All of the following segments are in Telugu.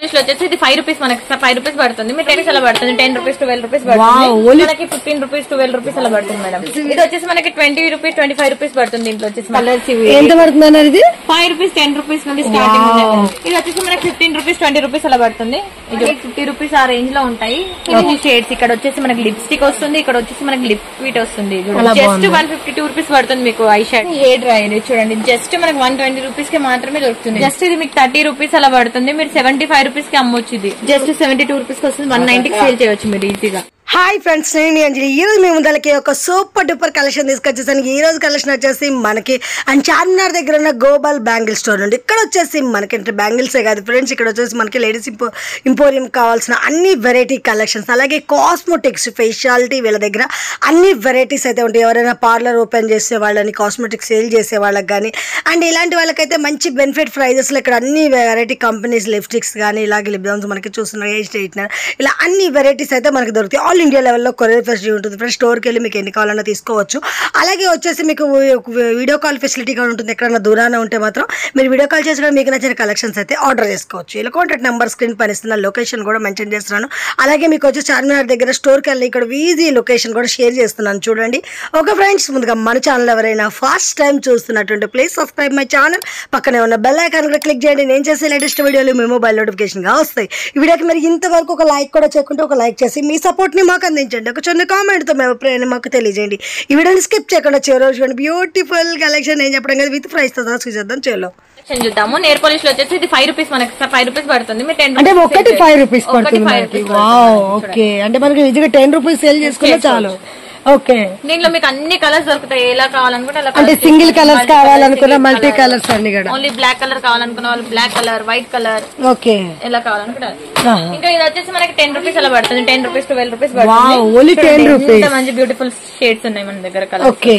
పాలిష్ లో వచ్చేసి ఇది ఫైవ్ రూపీస్ మనకి ఫైవ్ రూపీస్ పడుతుంది మీరు టెన్ అలా పడుతుంది ten rupees twelve rupees Wow, పడుతుంది only- మనకి ఫిఫ్టీన్ రూపీస్ ట్వెల్వ్ రూపీస్ అలా పడుతుంది మేడం ఇది వచ్చేసి మనకి twenty rupees twenty five rupees పడుతుంది దీంట్లో వచ్చేసి కలర్స్ ఇవి ఎంత పడుతుంది అన్నారు ఇది ఫైవ్ రూపీస్ టెన్ రూపీస్ నుండి స్టార్టింగ్ ఉన్నాయి మేడం. ఇది వచ్చేసి మనకి ఫిఫ్టీన్ రూపీస్ ట్వంటీ రూపీస్ అలా పడుతుంది ఇది ఫిఫ్టీ రూపీస్ ఆ రేంజ్ లో ఉంటాయి ఇది షేడ్స్ ఇక్కడ వచ్చేసి మనకి లిప్స్టిక్ వస్తుంది ఇక్కడ వచ్చేసి మనకి లిప్ స్వీట్ వస్తుంది అలా జస్ట్ బాగుంది. వన్ ఫిఫ్టీ టూ రూపీస్ పడుతుంది మీకు ఐ షాడ్ హెయిర్ డ్రైయర్ చూడండి జస్ట్ మనకి వన్ ట్వంటీ రూపీస్ కి మాత్రమే దొరుకుతుంది జస్ట్ ఇది మీకు థర్టీ రూపీస్ అలా పడుతుంది మీరు సెవెంటీ ఫైవ్ రూపీస్ కి అమ్మొచ్చు ఇది జస్ట్ సెవెంటీ టూ రూపీస్ కి వస్తుంది వన్ నైన్టీకి సేల్ చేయొచ్చు మీరు ఈజీగా హాయ్ ఫ్రెండ్స్ నేను మీ అంజలి ఈ రోజు మీ ముందలకి ఒక సూపర్ డూపర్ కలెక్షన్ తీసుకొచ్చేసాను ఈ రోజు కలెక్షన్ వచ్చేసి మనకి అండ్ చార్మినార్ దగ్గర ఉన్న గోపాల్ బ్యాంగిల్ స్టోర్ నుండి ఇక్కడ వచ్చేసి మనకి అంటే బ్యాంగిల్సే కాదు ఫ్రెండ్స్ ఇక్కడ వచ్చేసి మనకి లేడీస్ ఇంపో ఇంపోరియం కావాల్సిన అన్ని వెరైటీ కలెక్షన్స్ అలాగే కాస్మెటిక్స్ ఫేషియాలిటీ వీళ్ళ దగ్గర అన్ని వెరైటీస్ అయితే ఉంటాయి ఎవరైనా పార్లర్ ఓపెన్ చేసే వాళ్ళని కాస్మెటిక్స్ సేల్ చేసే వాళ్ళకి కానీ అండ్ ఇలాంటి వాళ్ళకైతే మంచి బెనిఫిట్ ప్రైజెస్లో ఇక్కడ అన్ని వెరైటీ కంపెనీస్ లిప్స్టిక్స్ కానీ ఇలాగే లిప్ బామ్స్ మనకి చూస్తున్నారు హెయిర్ స్ట్రైట్నర్ ఇలా అన్ని వెరైటీస్ అయితే మనకి దొరుకుతాయి ఆల్ ఇండియా లెవెల్లో కొరియర్ ఫెసిలిటీ ఉంటుంది ఫ్రెండ్స్ స్టోర్కి వెళ్ళి మీకు ఎన్ని కావాలన్నా తీసుకోవచ్చు అలాగే వచ్చేసి మీకు వీడియో కాల్ ఫెసిలిటీ కూడా ఉంటుంది ఎక్కడైనా దూరాన ఉంటే మాత్రం మీరు వీడియో కాల్ చేసిన మీకు నచ్చిన కలెక్షన్స్ అయితే ఆర్డర్ చేసుకోవచ్చు ఇలా కాంటాక్ట్ నెంబర్ స్క్రీన్ పైన ఇస్తున్న లొకేషన్ కూడా మెన్షన్ చేస్తున్నాను అలాగే మీకు వచ్చి చార్మినార్ దగ్గర స్టోర్కి వెళ్ళి ఇక్కడ ఈజీ లొకేషన్ కూడా షేర్ చేస్తున్నాను చూడండి ఓకే ఫ్రెండ్స్ ముందుగా మన ఛానల్ ఎవరైనా ఫస్ట్ టైం చూస్తున్నటువంటి ప్లీజ్ సబ్స్క్రైబ్ మై ఛానల్ పక్కనే ఉన్న బెల్ ఐకాన్ కూడా క్లిక్ చేయండి నేను చేసే లేటెస్ట్ వీడియోలు మీ మొబైల్ నోటిఫికేషన్ గా వస్తాయి ఈ వీడియోకి మీరు ఇంతవరకు ఒక లైక్ కూడా చేయకుంటే ఒక లైక్ చేసి మీ సపోర్ట్ ని మాకు అందించండి ఒక చిన్న కామెంట్ తో మీ అభిప్రాయాన్ని మాకు తెలియజేయండి ఈ వీడియోని స్కిప్ చేయకుండా చివరి చూడండి బ్యూటిఫుల్ కలెక్షన్ నేను చెప్పడం కదా విత్ ప్రైస్ తో చూసేద్దాం చేలో కలెక్షన్ చూద్దాము నేర్ పాలిష్ లో వచ్చేసి ఇది ఫైవ్ రూపీస్ మనకి ఫైవ్ రూపీస్ పడుతుంది మీరు టెన్ అంటే ఒకటి ఫైవ్ రూపీస్ ఒకటి పడుతుంది ఫైవ్ మనకి రూపీస్ వావ్ ఓకే అంటే మనకి ఈజీగా టెన్ రూపీస్ సేల్ చేసుకున్నా చాలు ఓకే దీంట్లో మీకు అన్ని కలర్స్ దొరుకుతాయి ఎలా కావాలనుకుంటే అలా అంటే సింగిల్ కలర్స్ కావాలనుకున్న మల్టీ కలర్స్ అన్ని కూడా ఓన్లీ బ్లాక్ కలర్ కావాలనుకున్న వాళ్ళు black colour white colour okay ఎలా కావాలనుకుంటే అలా. ఇంకా ఇది వచ్చేసి మనకి టెన్ రూపీస్ అలా పడుతుంది ten rupees twelve rupees Wow, only 10 rupees. మంచి బ్యూటిఫుల్ షేడ్స్ ఉన్నాయి మన దగ్గర కలర్ ఓకే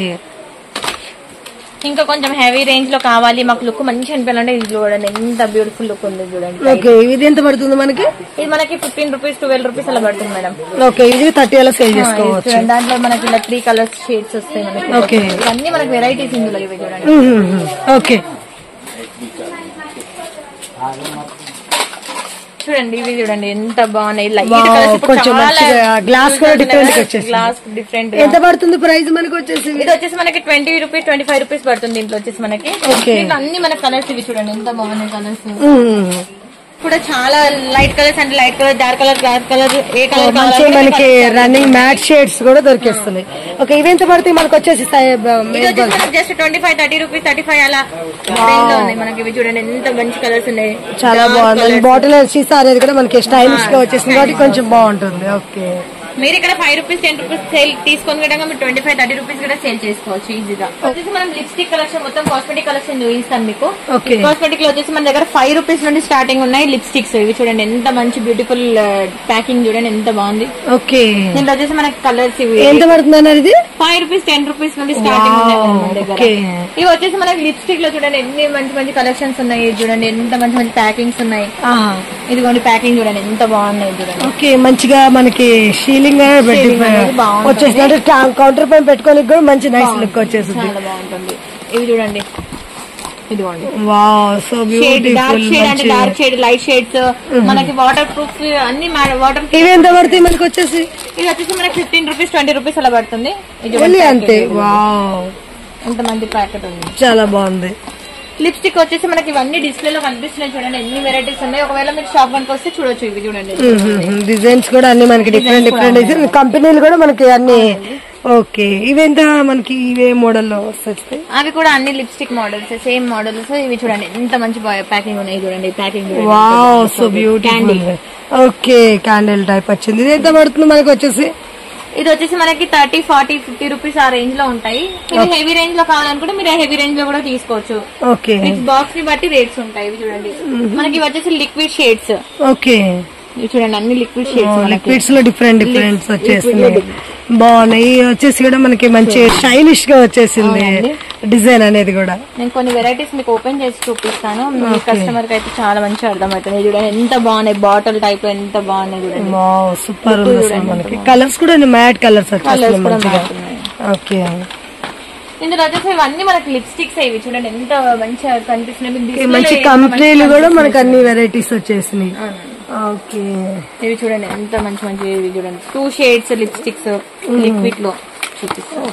ఇంకా కొంచెం హెవీ రేంజ్ లో కావాలి మాకు లుక్ మంచి అనిపించాలంటే ఇది చూడండి ఎంత బ్యూటిఫుల్ లుక్ ఉంది చూడండి ఓకే ఇది ఎంత పడుతుంది మనకి ఇది మనకి ఫిఫ్టీన్ రూపీస్ ట్వెల్వ్ రూపీస్ అలా పడుతుంది మేడం ఓకే ఇది థర్టీ అలా సేల్ ఇది చేసుకోవచ్చు చూడండి దాంట్లో మనకి ఇలా త్రీ కలర్స్ షేడ్స్ వస్తాయి మనకి Okay. ఇవన్నీ మనకి వెరైటీస్ ఇందులో ఇవి చూడండి ఓకే చూడండి ఇవి చూడండి ఎంత బాగున్నాయి లైట్ Wow, కలర్స్ ఇప్పుడు కొంచెం చాలా మంచిగా glass కూడా different గా వచ్చేసింది. గ్లాస్ డిఫరెంట్ ఎంత పడుతుంది ప్రైస్ మనకి వచ్చేసి ఇది వచ్చేసి మనకి twenty rupees twenty five rupees పడుతుంది దీంట్లో వచ్చేసి మనకి Okay. దీంట్లో అన్ని మన కలర్స్ ఇవి చూడండి ఎంత బాగున్నాయి కలర్స్ మ్మ్. కూడా చాలా లైట్ కలర్స్ అంటే light colour dark colour dark colour ఏ కలర్ మంచి మనకి రన్నింగ్ మ్యాట్ షేడ్స్ కూడా దొరికేస్తున్నాయి ఓకే ఇవి ఎంత పడుతాయి మనకి వచ్చేసి సై- ఇది వచ్చేసి మనకి just twenty five thirty rupees thirty five అలా రేంజ్ లో ఉన్నాయి మనకి ఇవి చూడండి ఎంత మంచి కలర్స్ ఉన్నాయి చాలా Dark బాగుంది colours. బాటిల్ సీసా అనేది కూడా మనకి స్టైలిష్ గా వచ్చేసింది కాబట్టి కొంచెం బాగుంటుంది ఓకే మీరు ఇక్కడ five rupees ten rupees sale తీసుకొని కూడా మీరు ట్వంటీ ఫైవ్ థర్టీ రూపీస్ కూడా సేల్ చేసుకోవచ్చు ఈజీగా వచ్చేసి మనం లిప్స్టిక్ కలెక్షన్ మొత్తం కాస్మెటిక్ కలెక్షన్ చూపిస్తాం మీకు ఓకే కాస్మెటిక్ లో వచ్చేసి మన దగ్గర ఫైవ్ రూపీస్ నుండి స్టార్టింగ్ ఉన్నాయి లిప్స్టిక్స్ ఇవి చూడండి ఎంత మంచి బ్యూటిఫుల్ ప్యాకింగ్ చూడండి ఎంత బాగుంది ఓకే దీంట్లో వచ్చేసి మనకి కలర్స్ ఇవి ఎంత పడుతుంది అన్నారు ఇది ఫైవ్ రూపీస్ టెన్ రూపీస్ నుండి స్టార్టింగ్ Wow, ఉన్నాయి మన దగ్గర okay. ఇవి వచ్చేసి మనకి లిప్స్టిక్ లో చూడండి ఎన్ని మంచి మంచి కలెక్షన్స్ ఉన్నాయి చూడండి ఎంత మంచి మంచి ప్యాకింగ్స్ ఉన్నాయి ఆహా. ఇదిగోండి ప్యాకింగ్ చూడండి ఎంత బాగున్నాయి చూడండి ఓకే మంచిగా మనకి షీలింగ్ Shielding అనేది బాగుంటుంది. వచ్చేసి అంటే కౌంటర్ పైన పెట్టుకోనికి కూడా మంచి నైస్ లుక్ వచ్చేసింది చాలా బాగుంటుంది ఇవి చూడండి ఇదిగోండి wow so shade dark shade అంటే beautiful dark shade light shades మనకి వాటర్ ప్రూఫ్ అన్ని వాటర్ ఇవి ఎంత పడతాయి మనకి వచ్చేసి ఇది వచ్చేసి మనకి ఫిఫ్టీన్ రూపీస్ ట్వంటీ రూపీస్ అలా పడుతుంది ఇది ఓన్లీ చూడండి అంతే packet. వావ్ ఎంత మంచి ప్యాకెట్ ఉంది చాలా బాగుంది లిప్స్టిక్ వచ్చేసి మనకి ఇవన్నీ డిస్ప్లే లో కనిపిస్తున్నాయి చూడండి ఎన్ని వెరైటీస్ ఉన్నాయి ఒకవేళ మీరు షాప్ వరకు వస్తే చూడొచ్చు ఇవి చూడండి డిజైన్స్ కూడా అన్ని మనకి డిఫరెంట్ డిఫరెంట్ కంపెనీలు కూడా మనకి అన్ని ఓకే ఇవెంత మనకి ఇవే మోడల్లో వస్తాయి అవి కూడా అన్ని లిప్స్టిక్ మోడల్స్ సేమ్ మోడల్స్ ఇవి చూడండి ఎంత మంచి ప్యాకింగ్ ఉన్నాయి చూడండి packing wow so beautiful okay candle type వచ్చింది ఇది ఎంత పడుతుంది మనకి వచ్చేసి ఇది వచ్చేసి మనకి థర్టీ ఫార్టీ ఫిఫ్టీ రూపీస్ ఆ రేంజ్ లో ఉంటాయి మీరు హెవీ రేంజ్ లో కావాలనుకుంటే మీరు హెవీ రేంజ్ లో కూడా తీసుకోవచ్చు ఓకే మీకు బాక్స్ ని బట్టి రేట్స్ ఉంటాయి ఇవి చూడండి మనకి ఇవి వచ్చేసి లిక్విడ్ షేడ్స్ ఓకే ఇవి చూడండి అన్ని లిక్విడ్ షేడ్స్ మనకి లిక్విడ్స్ లో డిఫరెంట్ డిఫరెంట్స్ వచ్చేసినాయి బాగున్నాయి ఇవి వచ్చేసి కూడా మనకి మంచి స్టైలిష్ గా వచ్చేసింది డిజైన్ అనేది కూడా నేను కొన్ని వెరైటీస్ మీకు ఓపెన్ చేసి చూపిస్తాను మీ కస్టమర్ కి అయితే చాలా మంచిగా అర్థమవుతుంది చూడండి ఎంత బాగున్నాయి బాటిల్ టైప్ లో ఎంత బాగున్నాయి చూడండి వావ్ సూపర్ ఉంది అసలు మనకి కలర్స్ కూడా మ్యాట్ కలర్స్ వచ్చేసినాయి కలర్స్ కూడా మంచిగా మారుతున్నాయి. ఓకే ఇందులో వచ్చేసి ఇవన్నీ మనకి లిప్స్టిక్స్ ఇవి చూడండి ఎంత మంచిగా కనిపిస్తున్నాయి మీకు ఓకే, display లో మంచి ఎంత కంపెనీలు మంచిగా కూడా మనకి అన్ని వెరైటీస్ వచ్చేసినాయి అవునండి. ఓకే ఇవి చూడండి ఎంత మంచి మంచి ఇవి చూడండి టూ షేడ్స్ లిప్స్టిక్స్ లిక్విడ్ లో చూపిస్తాను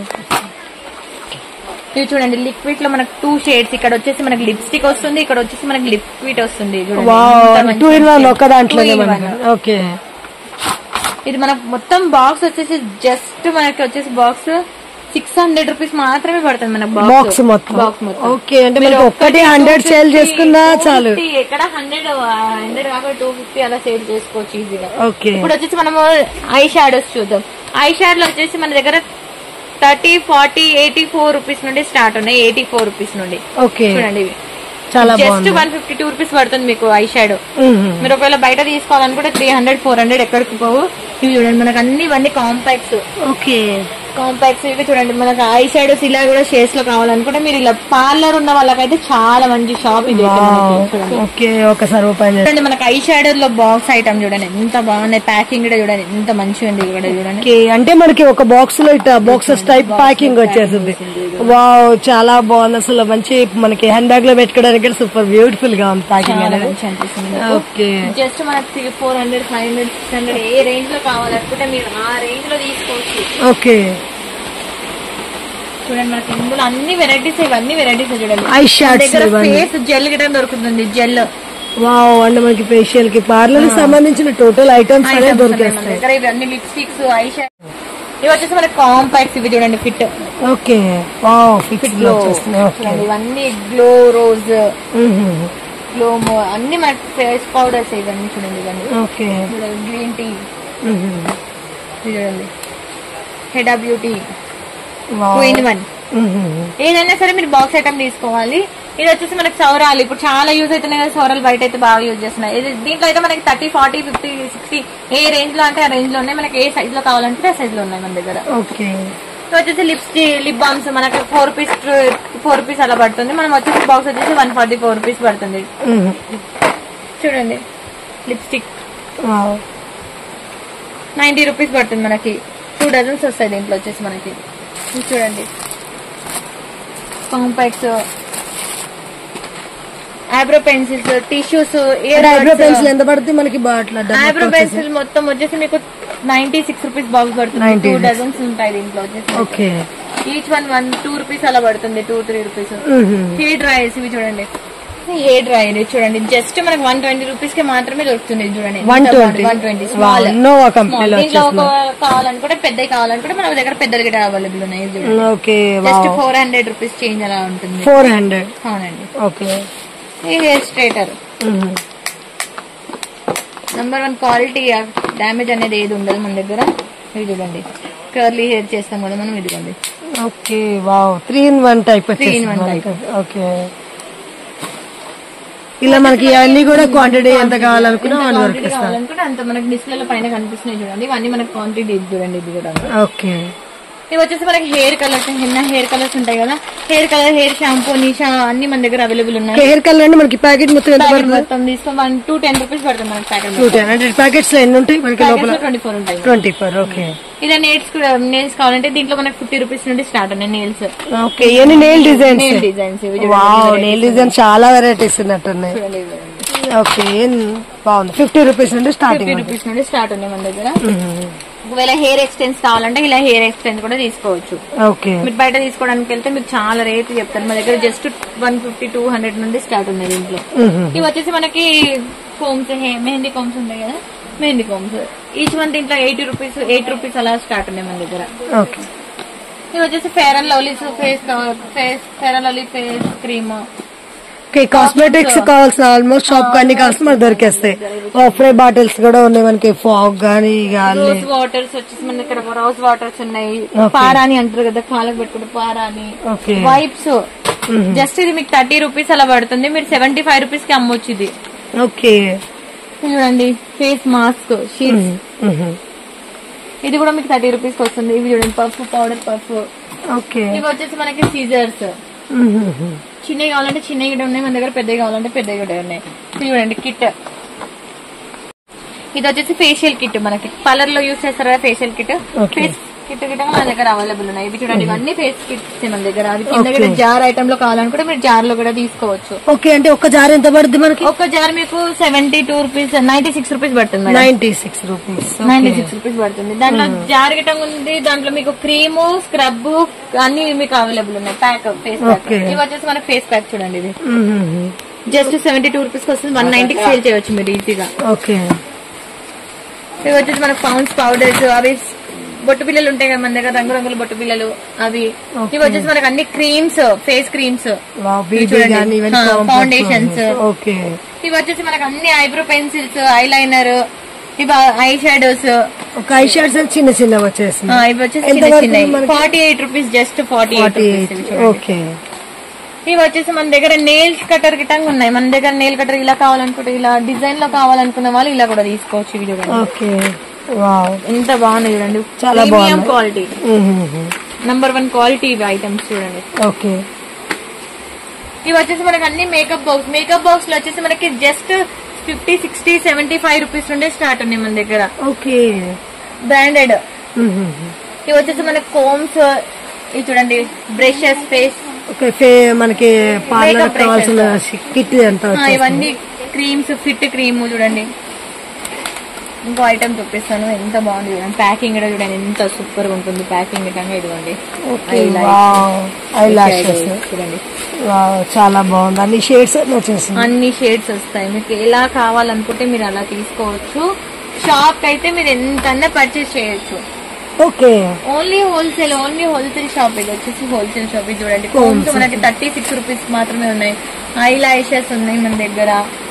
ఇవి చూడండి లిక్విడ్ లో మనకు టూ షేడ్స్ ఇక్కడ వచ్చేసి మనకి లిప్స్టిక్ వస్తుంది ఇక్కడ వచ్చేసి మనకి లిక్విడ్ వస్తుంది చూడండి ఎంత మంచి టూ ఇన్ వన్ shade. ఒక దాంట్లోనే Two in మనకి one. ఓకే ఇది మనకు మొత్తం బాక్స్ వచ్చేసి జస్ట్ మనకి వచ్చేసి బాక్స్ సిక్స్ హండ్రెడ్ రూపీస్ మాత్రమే పడుతుంది మనకు బాక్స్ మొత్తం బాక్స్ మొత్తం ఓకే అంటే మీరు ఒక్కటి హండ్రెడ్ సేల్ చేసుకున్నా చాలు 250, ఎక్కడ హండ్రెడ్ హండ్రెడ్ కాక టూ ఫిఫ్టీ అలా సేల్ చేసుకోవచ్చు ఈజీగా ఓకే ఇప్పుడు వచ్చేసి మనము ఐ షాడోస్ చూద్దాం ఐ షాడోలు వచ్చేసి మన దగ్గర thirty forty eighty four rupees నుండి స్టార్ట్ ఉన్నాయి ఎయిటీ ఫోర్ రూపీస్ నుండి ఓకే చూడండి ఇవి చాలా జస్ట్ బాగుంది వన్ ఫిఫ్టీ టూ రూపీస్ పడుతుంది మీకు ఐ షాడో మ్మ్. మీరు ఒకవేళ బయట తీసుకోవాలనుకుంటే త్రీ హండ్రెడ్ ఫోర్ హండ్రెడ్ ఎక్కడికి పోవు ఇవి చూడండి మనకు అన్ని ఇవన్నీ కాంపాక్ట్స్ ఓకే కాంపాక్ట్స్ ఇవి చూడండి మనకు ఐ షాడోస్ ఇలా కూడా షేడ్స్ లో కావాలనుకుంటే మీరు ఇలా పార్లర్ ఉన్న వాళ్ళకైతే చాలా మంచి షాప్ ఇది అయితే మనకి. చూడండి ఓకే ఒకసారి ఓపెన్ చేసి చూడండి మనకి ఐ షాడో లో బాక్స్ ఐటమ్ చూడండి ఎంత బాగున్నాయి ప్యాకింగ్ కూడా చూడండి ఎంత మంచిగా ఉంది ఇక్కడ చూడండి ఓకే అంటే మనకి ఒక బాక్స్ లో ఇట్లా బాక్సెస్ టైప్ ప్యాకింగ్ వచ్చేసింది వావ్ చాలా బాగుంది అసలు మంచి మనకి హ్యాండ్ బ్యాగ్ లో పెట్టుకోవడానికి సూపర్ బ్యూటిఫుల్ గా ఉంది ప్యాకింగ్ చాలా అనేది మంచి అనిపిస్తుంది ఓకే జస్ట్ మనకి four hundred five hundred six hundred ఏ రేంజ్ లో కావాలనుకుంటే మీరు ఆ రేంజ్ లో తీసుకోవచ్చు ఓకే చూడండి మనకి ఇందులో అన్ని వెరైటీస్ ఇవన్నీ వెరైటీస్ చూడండి ఐ మన షార్ట్స్ దగ్గర ఇవన్నీ ఫేస్ జెల్ గిట్ట దొరుకుతుంది జెల్ వావ్ అంటే మనకి ఫేషియల్ కి పార్లర్ కి సంబంధించిన టోటల్ ఐటమ్స్ అనేది మన దొరికేస్తాయి దగ్గర ఇవన్నీ లిప్స్టిక్స్ ఐ ఇవి వచ్చేసి మనకి కాంపాక్ట్స్ ఇవి చూడండి fit okay wow fix glow వచ్చేస్తున్నాయి ఓకే చూడండి ఇవన్నీ గ్లో రోజ్ గ్లో అన్ని మనకి ఫేస్ పౌడర్స్ ఇవన్నీ చూడండి ఇవన్నీ ఓకే గ్రీన్ టీ చూడండి హెడా బ్యూటీ టూ ఇన్ వన్ ఏదైనా సరే మీరు బాక్స్ ఐటమ్ తీసుకోవాలి ఇది వచ్చేసి మనకి సౌరాలు ఇప్పుడు చాలా యూజ్ అవుతున్నాయి కదా సౌరాలు బయట అయితే బాగా యూజ్ చేస్తున్నాయి ఇది దీంట్లో అయితే మనకి థర్టీ ఫార్టీ ఫిఫ్టీ సిక్స్టీ ఏ రేంజ్ లో అంటే ఆ రేంజ్ లో ఉన్నాయి మనకి ఏ సైజ్ లో కావాలంటే ఆ సైజ్ లో ఉన్నాయి మన దగ్గర ఓకే ఇది వచ్చేసి లిప్స్ లిప్ బామ్స్ మనకి ఫోర్ రూపీస్ ఫోర్ రూపీస్ అలా పడుతుంది మనం వచ్చేసి బాక్స్ వచ్చేసి వన్ ఫార్టీ ఫోర్ రూపీస్ పడుతుంది చూడండి లిప్స్టిక్ వావ్ నైన్టీ రూపీస్ పడుతుంది మనకి టూ డజన్స్ వస్తాయి దీంట్లో వచ్చేసి మనకి ఇది చూడండి compacts eyebrow pencils tissues ear eyebrow pencil ఎంత పడుతుంది మనకి బాట్ల ఐబ్రో పెన్సిల్ మొత్తం వచ్చేసి మీకు నైన్టీ సిక్స్ రూపీస్ బాక్స్ పడుతుంది 96. టూ డజన్స్ ఉంటాయి దీంట్లో వచ్చేసి okay each one one two rupees అలా పడుతుంది two three rupees hair dryers ఇవి చూడండి హెయిర్ డ్రైయర్ ఇది చూడంండి జస్ట్ మనకి వన్ ట్వంటీ రూపీస్ కి మాత్రమే దొరుకుతుంది ఇది చూడండి one twenty one twenty small Nova కంపెనీలో దీంట్లో ఒక కావాలనుకుంటే పెద్దవి కావాలనుకుంటే మన దగ్గర పెద్దలు గిట్ట అవైలబుల్ ఉన్నాయి ఇది చూడండి okay just four hundred rupees change అలా ఉంటుంది ఫోర్ హండ్రెడ్ అవునండి ఓకే ఈ hair straighter number one quality damage అనేది ఏది ఉండదు మన దగ్గర ఇది చూడండి కర్లీ హెయిర్ చేస్తాం కదా మనం ఇదిగోండి okay wow three in one type Three in one type. Okay ఇలా మనకి అన్ని కూడా క్వాంటిటీ ఎంత కావాలనుకున్నా ఎంత వాళ్ళు quantity దొరికిస్తారు కావాలనుకుంటే అంత మనకి డిస్ప్లే పైన కనిపిస్తున్నాయి చూడండి ఇవన్నీ మనకి క్వాంటిటీ ఇది చూడండి ఇది కూడా ఓకే ఇవి వచ్చేసి మనకి హెయిర్ కలర్స్ చిన్న హెయిర్ కలర్స్ ఉంటాయి కదా hair colour hair shampoo Nisha అన్ని మన దగ్గర అవైలబుల్ ఉన్నాయి హెయిర్ కలర్ అంటే మనకి ప్యాకెట్ మొత్తం ఎంత ప్యాకెట్ పడుతుంది మొత్తం తీసుకో వన్ టూ టెన్ రూపీస్ పడుతుంది మనకి packet two ten hundred packets లో ఎన్ని ఉంటాయి మనకి లోపల ట్వంటీ ఫోర్ ఉంటాయి ట్వంటీ ఫోర్ ఓకే ఇలా నెయిల్స్ నెయిల్స్ కావాలంటే దీంట్లో మనకి ఫిఫ్టీ రూపీస్ నుండి స్టార్ట్ ఉన్నాయి నెయిల్స్ ఓకే ఎన్ని నెయిల్ డిజైన్స్ నెయిల్ డిజైన్స్ ఇవి వావ్ నెయిల్ డిజైన్ చాలా వెరైటీస్ ఉన్నట్టున్నాయి చూడండి ఓకే బాగుంది ఫిఫ్టీ రూపీస్ నుండి ఫిఫ్టీ స్టార్టింగ్ రూపీస్ నుండి స్టార్ట్ ఉన్నాయి మన దగ్గర ఒకవేళ హెయిర్ ఎక్స్టెన్స్ కావాలంటే ఇలా హెయిర్ ఎక్స్టెన్స్ కూడా తీసుకోవచ్చు ఓకే మీరు బయట తీసుకోవడానికి వెళ్తే మీకు చాలా రేట్ చెప్తారు మా దగ్గర just one fifty two hundred నుండి స్టార్ట్ ఉన్నాయి దీంట్లో ఇవి వచ్చేసి మనకి కోమ్స్ మెహందీ కోమ్స్ ఉంటాయి కదా మెహందీ కోమ్స్ ఈచ్ వన్ దీంట్లో ఎయిటీ రూపీస్ ఎయిట్ రూపీస్ అలా స్టార్ట్ ఉన్నాయి మన దగ్గర ఓకే ఇవి వచ్చేసి Fair and Lovely's face face Fair and Lovely face cream okay cosmetics కావాల్సిన ఆల్మోస్ట్ షాప్ అన్ని కావాల్సిన మనకు దొరికేస్తాయి స్ప్రే బాటిల్స్ కూడా ఉన్నాయి మనకి ఫాగ్ గానీ గాలి రోజ్ వాటర్స్ వచ్చేసి మన ఇక్కడ రోజ్ వాటర్స్ ఉన్నాయి Okay. పారాని అంటారు కదా కాళ్ళకి పెట్టుకుంటే పారాని ఓకే వైప్స్ జస్ట్ ఇది మీకు థర్టీ రూపీస్ అలా పడుతుంది మీరు సెవెంటీ ఫైవ్ రూపీస్ కి అమ్మొచ్చు ఇది ఓకే చూడండి ఫేస్ మాస్క్ షీట్స్ ఇది కూడా మీకు థర్టీ రూపీస్ కి వస్తుంది ఇవి చూడండి పఫ్ పౌడర్ పఫ్ ఓకే ఇవి వచ్చేసి మనకి సీజర్స్ చిన్నవి కావాలంటే చిన్నవి కూడా ఉన్నాయి మన దగ్గర పెద్దవి కావాలంటే పెద్దవి కూడా ఉన్నాయి ఇది చూడండి కిట్ ఇది వచ్చేసి ఫేషియల్ కిట్ మనకి పార్లర్ లో యూస్ చేస్తారు కదా facial kit Okay. Face kit గిట్ట మన దగ్గర అవైలబుల్ ఉన్నాయి ఇవి చూడండి ఇవన్నీ ఫేస్ కిట్స్ మన దగ్గర అది కింద కూడా జార్ ఐటమ్ లో కావాలనుకుంటే మీరు జార్ లో కూడా తీసుకోవచ్చు ఓకే అంటే ఒక జార్ ఎంత పడుద్ది మనకి ఒక జార్ మీకు seventy two rupees ninety six rupees పడుతుంది madam ninety six rupees ninety six rupees పడుతుంది దాంట్లో జార్ గిట్టం ఉంది దాంట్లో మీకు క్రీమ్ స్క్రబ్ అన్ని మీకు అవైలబుల్ ఉన్నాయి ప్యాక్ ఫేస్ ప్యాక్ Okay. ఇవి వచ్చేసి మన ఫేస్ ప్యాక్ చూడండి ఇది జస్ట్ సెవెంటీ టూ రూపీస్ వస్తుంది వన్ నైన్టీకి సేల్ చేయవచ్చు మీరు ఈజీగా ఓకే ఇవి వచ్చేసి మన పౌండ్స్ పౌడర్స్ అవి బొట్టు పిల్లలు ఉంటాయి కదా మన దగ్గర రంగురంగుల బొట్టు పిల్లలు అవి ఇవి వచ్చేసి మనకి అన్ని క్రీమ్స్ ఫేస్ క్రీమ్స్ చూడండి. ఆ, foundations. ఓకే ఇవి వచ్చేసి మనకి అన్ని ఐబ్రో పెన్సిల్స్ ఐ లైనర్ ఇవి ఐ షాడోస్ ఒక ఐ షార్ట్స్ చిన్న చిన్న వచ్చేసి ఇవి వచ్చేసి ఎంత చిన్న పడుతుంది చిన్న మనకి? Forty eight rupees just forty eight forty rupees okay ఇవి వచ్చేసి మన దగ్గర నెయిల్స్ కటర్ గిట్టంగా ఉన్నాయి మన దగ్గర నెయిల్ కటర్ ఇలా కావాలనుకుంటే ఇలా డిజైన్ లో కావాలనుకున్న వాళ్ళు ఇలా కూడా తీసుకోవచ్చు ఇవి చూడండి ఓకే వావ్ ఎంత బాగున్నాయి చూడండి చాలా ప్రీమియం బాగున్నాయి. క్వాలిటీ నంబర్ వన్ క్వాలిటీ ఇవి ఐటమ్స్ చూడండి ఓకే ఇవి వచ్చేసి మనకి అన్ని మేకప్ బాక్స్ మేకప్ బాక్స్ లో వచ్చేసి మనకి just fifty sixty seventy five rupees నుండే స్టార్ట్ ఉన్నాయి మన దగ్గర ఓకే బ్రాండెడ్ ఇవి వచ్చేసి మనకి కోమ్స్ ఇవి చూడండి బ్రషెస్ ఫేస్ ఓకే ఫే మనకి పార్లర్ Makeup కావాల్సిన కిట్ ఎంత వచ్చేసి ఇవన్నీ క్రీమ్స్ ఫిట్ క్రీమ్ చూడండి ఇంకో ఐటమ్ చూపిస్తాను ఎంత బాగుంది చూడండి ప్యాకింగ్ కూడా చూడండి ఎంత సూపర్ గా ఉంటుంది ప్యాకింగ్ విధంగా ఇదిగోండి okay Eyelash. Wow eye lashes చూడండి వావ్ చాలా బాగుంది అన్ని షేడ్స్ వచ్చేసి అన్ని షేడ్స్ వస్తాయి మీకు ఎలా కావాలనుకుంటే మీరు అలా తీసుకోవచ్చు షాప్ అయితే మీరు ఎంతన్నా పర్చేస్ చేయొచ్చు okay only wholesale only wholesale shop ఇది వచ్చేసి హోల్సేల్ షాప్ ఇది చూడండి కోమ్స్ మనకి థర్టీ సిక్స్ రూపీస్ మాత్రమే ఉన్నాయి ఐ లాషెస్ ఉన్నాయి మన దగ్గర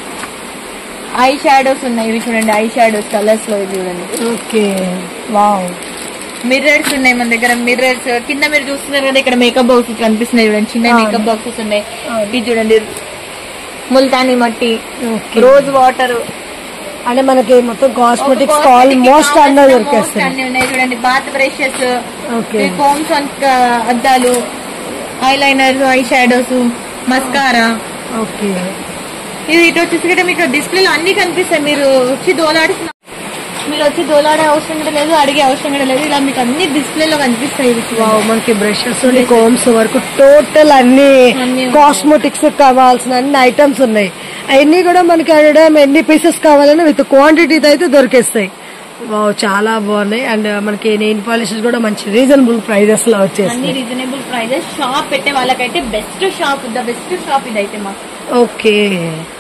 ఐ షాడోస్ ఉన్నాయి ఇవి చూడండి ఐ షాడోస్ కలర్స్ లో ఇది చూడండి ఓకే వావ్ మిర్రర్స్ ఉన్నాయి మన దగ్గర మిర్రర్స్ కింద మీరు చూస్తున్నారు కదా ఇక్కడ మేకప్ బాక్సెస్ కనిపిస్తున్నాయి చూడండి చిన్న మేకప్ బాక్సెస్ ఉన్నాయి ఇది చూడండి ముల్తానీ మట్టి ఓకే రోజ్ వాటర్ అంటే మనకి మొత్తం కాస్మెటిక్స్ ఆల్మోస్ట్ అన్నీ దొరికేస్తాయి అన్ని ఉన్నాయి చూడండి బాత్ బ్రషెస్ ఓకే కోమ్స్ అద్దాలు eye liners eye shadows mascara okay ఇది ఇటు వచ్చేసి కూడా మీకు డిస్ప్లేలో అన్ని కనిపిస్తాయి మీరు వచ్చి దోలాడుతున్న మీరు వచ్చి దోలాడే అవసరం కూడా లేదు అడిగే అవసరం కూడా లేదు ఇలా మీకు అన్ని డిస్ప్లేలో కనిపిస్తాయి ఇవి చూడండి. వావ్ మనకి బ్రషెస్ నుండి కోమ్స్ వరకు టోటల్ అన్ని అన్నీ ఉన్నాయి. కాస్మెటిక్స్ కావాల్సిన అన్ని ఐటమ్స్ ఉన్నాయి అవన్నీ కూడా మనకి అడగడం ఎన్ని పీసెస్ కావాలన్నా విత్ క్వాంటిటీతో అయితే దొరికేస్తాయి వావ్ చాలా బాగున్నాయి అండ్ మనకి నెయిల్ పాలిషెస్ కూడా మంచి రీజనబుల్ ప్రైజెస్ లో వచ్చేసి అన్ని రీజనబుల్ ప్రైజెస్ షాప్ పెట్టే వాళ్ళకైతే best shop the best shop ఇదైతే మాకు ఓకే